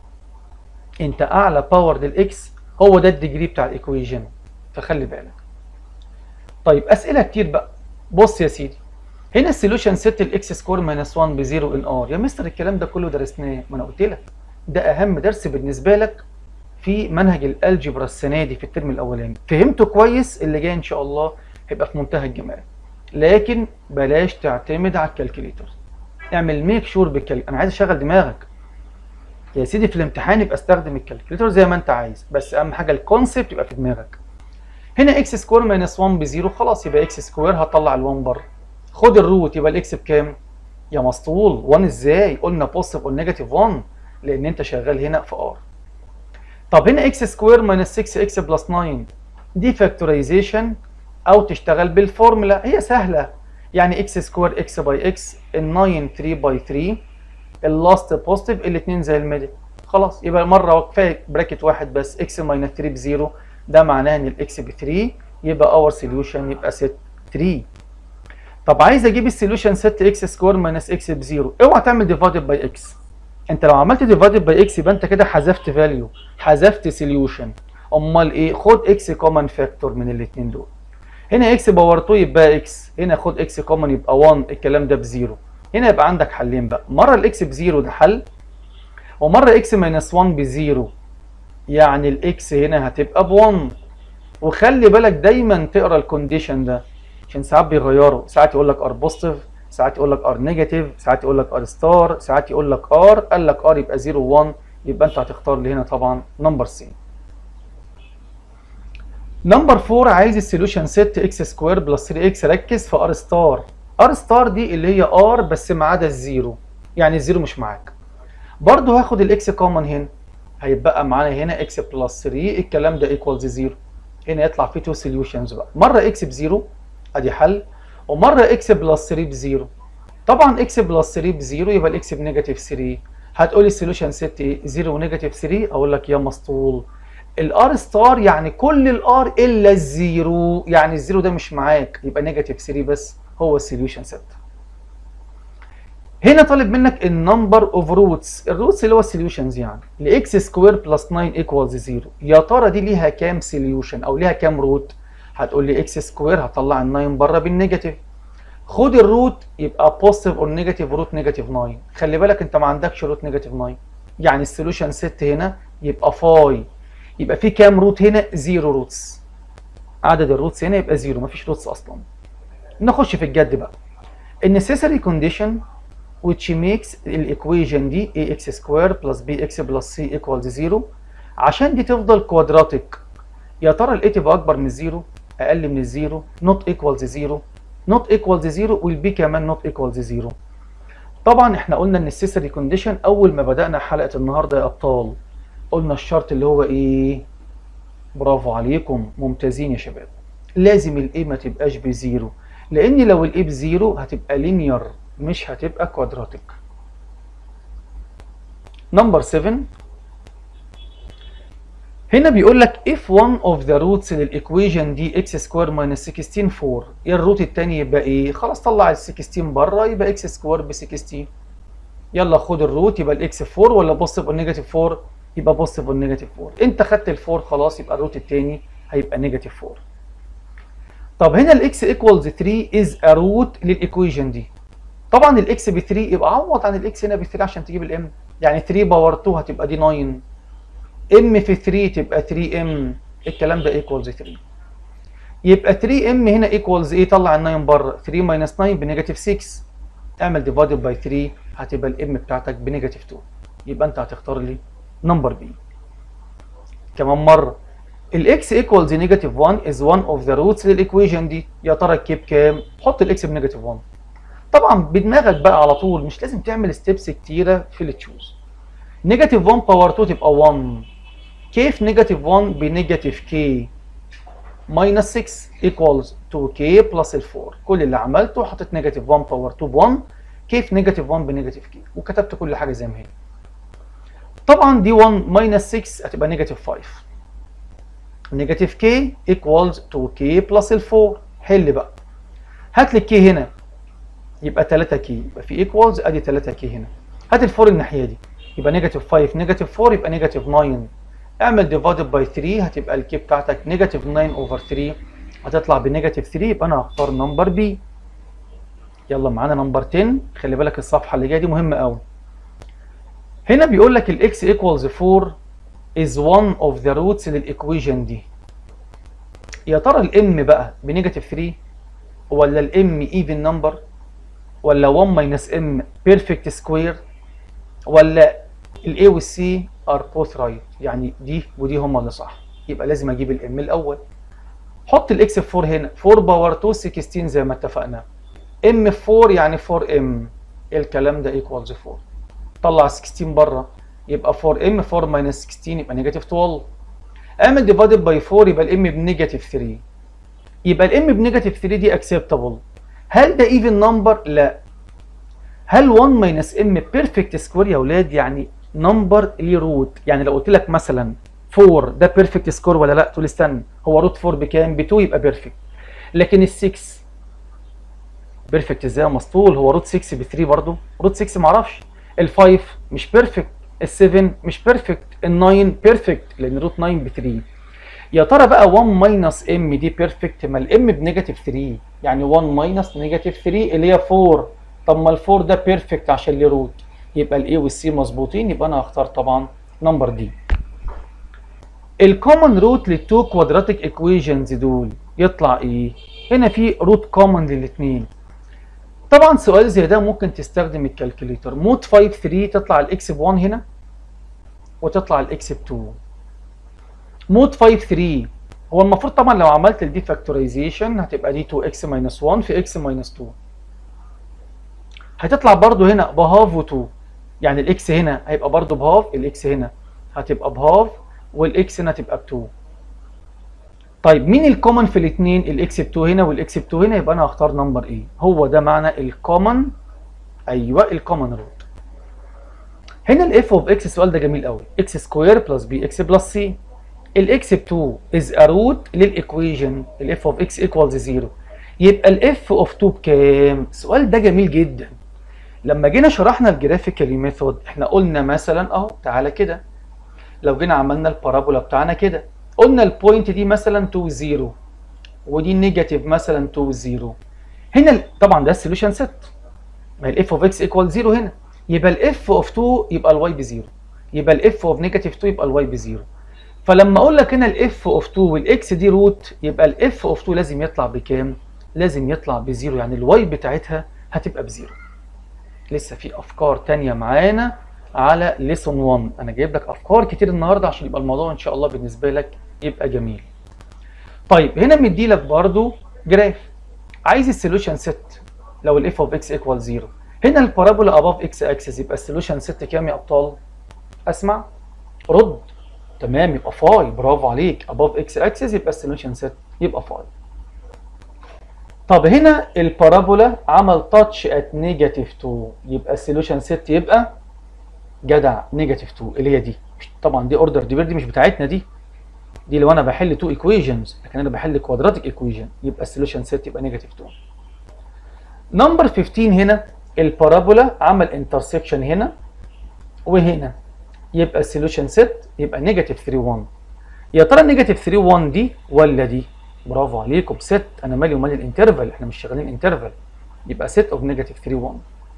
انت اعلى باور للاكس هو ده الديجري بتاع الايكويشن فخلي بالك طيب اسئله كتير بقى بص يا سيدي هنا السوليوشن ست الاكس سكور ماينس 1 بزيرو ان ار يا مستر الكلام ده كله درسناه ما انا قلت لك ده اهم درس بالنسبه لك في منهج الالجبرا السنه دي في الترم الاولاني فهمته كويس اللي جاي ان شاء الله هيبقى في منتهى الجمال لكن بلاش تعتمد على الكالكوليتر اعمل ميك شور بالكالكوليتر انا عايز اشغل دماغك يا سيدي في الامتحان يبقى استخدم الكالكوليتر زي ما انت عايز بس اهم حاجه الكونسيبت يبقى في دماغك هنا اكس سكوير ماينس 1 بزيرو خلاص يبقى اكس سكوير هطلع ال1 بره خد الروت يبقى الاكس بكام يا مسطول 1 ازاي قلنا بوزيتيف اور نيجاتيف 1 لان انت شغال هنا في ار طب هنا اكس سكوير ماينس 6 اكس بلس 9 دي فاكتورايزيشن او تشتغل بالفورمولا هي سهله يعني اكس سكوير اكس باي اكس ال 9 3 باي 3 اللاست بوزيتيف الاثنين زي الميدل خلاص يبقى مره كفايه براكت واحد بس اكس ماينس 3 بزيرو ده معناه ان الاكس ب 3 يبقى اور سوليوشن يبقى ست 3 طب عايز اجيب السوليوشن ست اكس سكوير ماينس اكس بزيرو اوعى تعمل ديفايدد باي اكس انت لو عملت ديفايدد باي اكس يبقى انت كده حذفت فاليو حذفت سوليوشن امال ايه خد اكس كومن فاكتور من الاثنين دول هنا اكس باور 2 يبقى اكس هنا خد اكس كومن يبقى 1 الكلام ده بزيرو هنا يبقى عندك حلين بقى مره الاكس بزيرو ده حل ومره اكس ماينس 1 بزيرو يعني الاكس هنا هتبقى ب 1 وخلي بالك دايما تقرا الكونديشن ده عشان ساعات بيغيروا ساعات يقول لك ار بوزيتيف ساعات يقول لك ار نيجاتيف ساعات يقول لك ار ستار ساعات يقول لك ار قال لك ار يبقى 0 1 يبقى انت هتختار لي هنا طبعا نمبر سي نمبر 4 عايز السوليوشن ست اكس سكوير بلس 3 اكس ركز في ار ستار ار ستار دي اللي هي ار بس ما عدا الزيرو يعني الزيرو مش معاك برضه هاخد الاكس كومن هنا هيبقى معانا هنا اكس بلس 3 الكلام ده ايكوالز 0 هنا يطلع فيه تو سوليوشنز بقى مره اكس بزيرو ادي حل ومره اكس بلس 3 بزيرو طبعا اكس بلس 3 بزيرو يبقى الاكس بنيجاتيف 3 هتقولي السوليوشن ست ايه 0 ونيجاتيف 3 اقول لك يا مسطول الار ستار يعني كل الار الا الزيرو يعني الزيرو ده مش معاك يبقى نيجاتيف 3 بس هو السوليوشن ست هنا طالب منك النمبر اوف روتس الروتس اللي هو السوليوشنز يعني لاكس سكوير بلس 9 ايكوالز 0 يا ترى دي ليها كام سوليوشن او ليها كام روت هتقول لي اكس سكوير هطلع ال 9 بره بالنيجاتيف خد الروت يبقى بوزيتيف اور نيجاتيف روت نيجاتيف 9 خلي بالك انت ما عندكش روت نيجاتيف 9 يعني السوليوشن ست هنا يبقى فاي يبقى في كام روت هنا زيرو روتس عدد الروتس هنا يبقى زيرو مفيش روتس اصلا نخش في الجد بقى النسيسري كونديشن which makes الايكويشن دي ax سكوير بلس bx بلس c equals 0 عشان دي تفضل كوادراتيك يا ترى الاي تبقى اكبر من الزيرو اقل من الزيرو not equals 0 not equals 0 والبي كمان not equals 0 طبعا احنا قلنا النسيسري كونديشن اول ما بدانا حلقه النهارده يا ابطال قلنا الشرط اللي هو ايه برافو عليكم ممتازين يا شباب لازم الاي ما تبقاش بزيرو لان لو الاي بزيرو هتبقى لينير مش هتبقى كوادراتيك نمبر 7 هنا بيقول لك if one of the roots للايكويشن دي x سكوير minus 16 4 ايه الروت التاني يبقى ايه خلاص طلع ال 16 بره يبقى x سكوير ب 16 يلا خد الروت يبقى الاكس 4 ولا بوزيتيف او نيجاتيف 4 يبقى بوزيتيف او نيجاتيف 4 انت خدت ال 4 خلاص يبقى الروت التاني هيبقى نيجاتيف 4 طب هنا الاكس ايكوالز 3 از ا روت للايكويشن دي طبعا الاكس ب 3 يبقى عوض عن الاكس هنا ب 3 عشان تجيب الام يعني 3 باور 2 هتبقى دي 9 ام في 3 تبقى 3 ام الكلام ده ايكوالز 3 يبقى 3 ام هنا ايكوالز ايه طلع ال 9 بره 3 ماينس 9 بنيجاتيف 6 اعمل ديفايدد باي 3 هتبقى الام بتاعتك بنيجاتيف 2 يبقى انت هتختار لي نمبر بي كمان مره الاكس ايكوالز نيجاتيف 1 از 1 اوف ذا روتس للايكويشن دي يا ترى الكيب كام حط الاكس بنيجاتيف 1 طبعا بدماغك بقى على طول مش لازم تعمل ستيبس كتيره في التشوز نيجاتيف 1 باور 2 تبقى 1 كيف نيجاتيف 1 بنيجاتيف كي ماينس 6 ايكوالز 2 كي بلس ال 4 كل اللي عملته حطيت نيجاتيف 1 باور 2 ب 1 كيف نيجاتيف 1 بنيجاتيف كي وكتبت كل حاجه زي ما هي طبعا دي 1 ماينس 6 هتبقى نيجاتيف 5 نيجاتيف كي ايكوالز 2 كي بلس ال 4 حل بقى هات لي الكي هنا يبقى 3 كي يبقى في ايكوالز ادي 3 كي هنا هات ال 4 الناحيه دي يبقى نيجاتيف 5 نيجاتيف 4 يبقى نيجاتيف 9 اعمل ديفايدد باي 3 هتبقى الكي بتاعتك نيجاتيف 9 اوفر 3 هتطلع بنيجاتيف 3 يبقى انا هختار نمبر بي يلا معانا نمبر 10 خلي بالك الصفحه اللي جايه دي مهمه قوي هنا بيقول لك الاكس ايكوالز 4 is one of the roots للايكويشن دي يا ترى الام بقى بنيجاتيف 3 ولا الام ايفن نمبر ولا 1 ماينس ام بيرفكت سكوير ولا الاي والسي ار بوث رايت يعني دي ودي هما اللي صح يبقى لازم اجيب الام الاول حط الاكس في 4 هنا 4 باور 2 16 زي ما اتفقنا ام في 4 يعني 4 ام الكلام ده ايكوالز 4 طلع 16 بره يبقى 4 ام 4 ماينس 16 يبقى نيجاتيف 12 اعمل ديفايدد باي 4 يبقى الام بنيجاتيف 3 يبقى الام بنيجاتيف 3 دي اكسبتابل هل ده ايفن نمبر؟ لا هل 1 ماينس ام بيرفكت سكوير يا اولاد يعني نمبر ليه روت يعني لو قلت لك مثلا 4 ده بيرفكت سكور ولا لا تقول استنى هو روت 4 بكام ب 2 يبقى بيرفكت لكن ال 6 بيرفكت ازاي يا مسطول هو روت 6 ب 3 برضه روت 6 ما اعرفش ال 5 مش بيرفكت ال 7 مش بيرفكت ال 9 بيرفكت لان روت 9 ب 3 يا ترى بقى 1 ماينس ام دي بيرفكت ما الام بنيجاتيف 3 يعني 1 ماينس نيجاتيف 3 اللي هي 4 طب ما ال 4 ده بيرفكت عشان ليه روت يبقى الاي والسي مظبوطين يبقى انا هختار طبعا نمبر دي الكومن روت للتو كوادراتيك ايكويشنز دول يطلع ايه هنا في روت كومن للاثنين طبعا سؤال زي ده ممكن تستخدم الكالكوليتر مود 5 3 تطلع الاكس ب 1 هنا وتطلع الاكس ب 2 مود 5 3 هو المفروض طبعا لو عملت الدي فاكتورايزيشن هتبقى دي 2 اكس ماينس 1 في اكس ماينس 2 هتطلع برضو هنا بهاف و2 يعني الاكس هنا هيبقى برضو بهاف الاكس هنا هتبقى بهاف والاكس هنا تبقى ب2 طيب مين الكومن في الاثنين الاكس ب2 هنا والاكس ب2 هنا يبقى انا هختار نمبر ايه هو ده معنى الكومن ايوه الكومن روت هنا الاف اوف اكس السؤال ده جميل قوي اكس سكوير بلس بي اكس بلس سي الاكس ب 2 از ا روت للايكويشن الاف اوف اكس ايكوالز 0 يبقى الاف اوف 2 بكام السؤال ده جميل جدا لما جينا شرحنا الجرافيكالي ميثود احنا قلنا مثلا اهو تعالى كده لو جينا عملنا البارابولا بتاعنا كده قلنا البوينت دي مثلا 2 0 ودي نيجاتيف مثلا 2 0 هنا طبعا ده السوليوشن سيت ما الاف اوف اكس ايكوال 0 هنا يبقى الاف اوف 2 يبقى الواي ب 0 يبقى الاف اوف نيجاتيف 2 يبقى الواي ب 0 فلما اقول لك هنا الاف اوف 2 والاكس دي روت يبقى الاف اوف 2 لازم يطلع بكام؟ لازم يطلع بزيرو يعني الواي بتاعتها هتبقى بزيرو لسه في افكار تانية معانا على ليسون 1 انا جايب لك افكار كتير النهارده عشان يبقى الموضوع ان شاء الله بالنسبه لك يبقى جميل طيب هنا مدي لك برضو جراف عايز السوليوشن سيت لو الاف اوف اكس ايكوال 0 هنا البارابولا اباف اكس اكسس يبقى السوليوشن ست كام يا ابطال اسمع رد تمام يبقى 5 برافو عليك اباف اكس اكسس يبقى السوليوشن ست يبقى 5 طب هنا البارابولا عمل تاتش ات نيجاتيف 2 يبقى السوليوشن ست يبقى جدع نيجاتيف 2 اللي هي دي طبعا دي اوردر دي دي مش بتاعتنا دي دي لو انا بحل 2 ايكويشنز لكن انا بحل كوادراتيك ايكويشن يبقى السوليوشن ست يبقى نيجاتيف 2 نمبر 15 هنا البارابولا عمل انترسكشن هنا وهنا يبقى السوليوشن ست يبقى نيجاتيف 3 1 يا ترى نيجاتيف 3 1 دي ولا دي برافو عليكم ست انا مالي ومال الانترفال احنا مش شغالين انترفال يبقى ست اوف نيجاتيف 3 1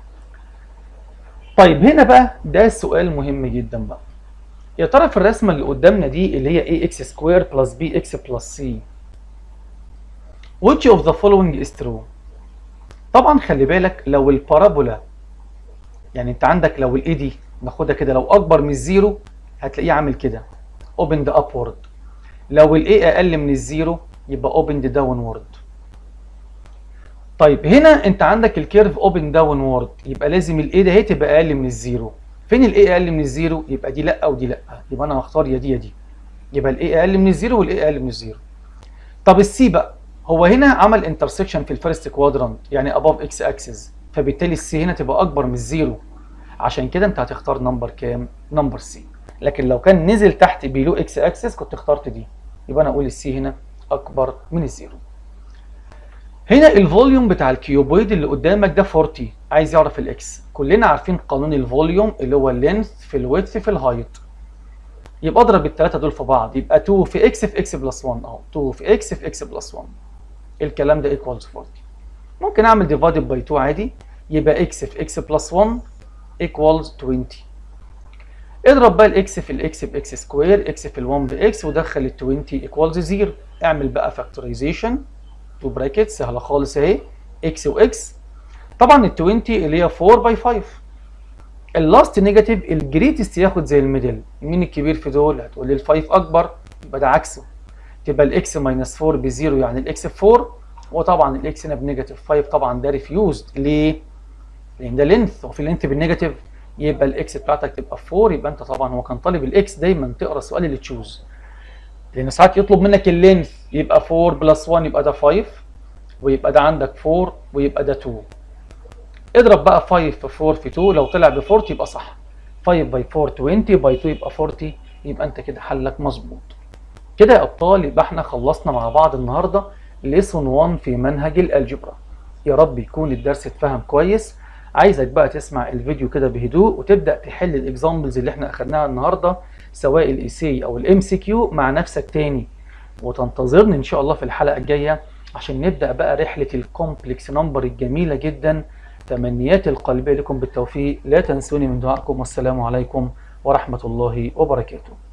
طيب هنا بقى ده سؤال مهم جدا بقى يا ترى في الرسمه اللي قدامنا دي اللي هي ax سكوير بلس bx بلس c which of the following is true طبعا خلي بالك لو البارابولا يعني انت عندك لو الاي دي ناخدها كده لو اكبر من الزيرو هتلاقيه عامل كده opened upward لو الاي اقل من الزيرو يبقى opened downward طيب هنا انت عندك الكيرف اوبن داونورد يبقى لازم الاي ده هي تبقى اقل من الزيرو فين الاي اقل من الزيرو يبقى دي لا ودي لا يبقى انا هختار يا دي يا دي يبقى الاي اقل من الزيرو والاي اقل من الزيرو طب السي بقى هو هنا عمل انترسكشن في الفيرست كوادرانت يعني اباف اكس اكسس فبالتالي السي هنا تبقى اكبر من الزيرو عشان كده انت هتختار نمبر كام نمبر سي لكن لو كان نزل تحت بيلو اكس اكسس كنت اخترت دي يبقى انا اقول السي هنا اكبر من الزيرو هنا الفوليوم بتاع الكيوبويد اللي قدامك ده 40 عايز يعرف الاكس كلنا عارفين قانون الفوليوم اللي هو اللينث في الويدث في الهايت يبقى اضرب الثلاثه دول في بعض يبقى 2 في اكس في اكس بلس 1 اهو 2 في اكس في اكس بلس 1 الكلام ده ايكوالز 40 ممكن اعمل ديفايدد باي 2 عادي يبقى اكس في اكس بلس 1 ايكوالز 20 اضرب بقى الاكس في الاكس باكس سكوير اكس في ال1 باكس ودخل ال 20 ايكوالز 0 اعمل بقى فاكتورايزيشن تو براكت سهله خالص اهي اكس واكس طبعا ال 20 اللي هي 4 باي 5 اللاست نيجاتيف الجريتست ياخد زي الميدل مين الكبير في دول هتقول لي ال 5 اكبر يبقى ده عكسه تبقى الاكس ماينس 4 بزيرو يعني الاكس ب 4 وطبعا الاكس هنا بنيجاتيف 5 طبعا ده ريفيوزد ليه؟ لان ده لينث وفي لينث بالنيجاتيف يبقى الاكس بتاعتك تبقى 4 يبقى انت طبعا هو كان طالب الاكس دايما تقرا السؤال اللي تشوز لان ساعات يطلب منك اللينث يبقى 4 بلس 1 يبقى ده 5 ويبقى ده عندك 4 ويبقى ده 2 اضرب بقى 5 في 4 في 2 لو طلع ب 40 يبقى صح 5 باي 4 20 باي 2 يبقى 40 يبقى انت كده حلك مظبوط كده يا ابطال يبقى احنا خلصنا مع بعض النهارده ليسون 1 في منهج الالجبرا يا رب يكون الدرس اتفهم كويس عايزك بقى تسمع الفيديو كده بهدوء وتبدا تحل الاكزامبلز اللي احنا اخدناها النهارده سواء الايسي او الام سي كيو مع نفسك تاني وتنتظرني ان شاء الله في الحلقه الجايه عشان نبدا بقى رحله الكومبلكس نمبر الجميله جدا تمنياتي القلبيه لكم بالتوفيق لا تنسوني من دعائكم والسلام عليكم ورحمه الله وبركاته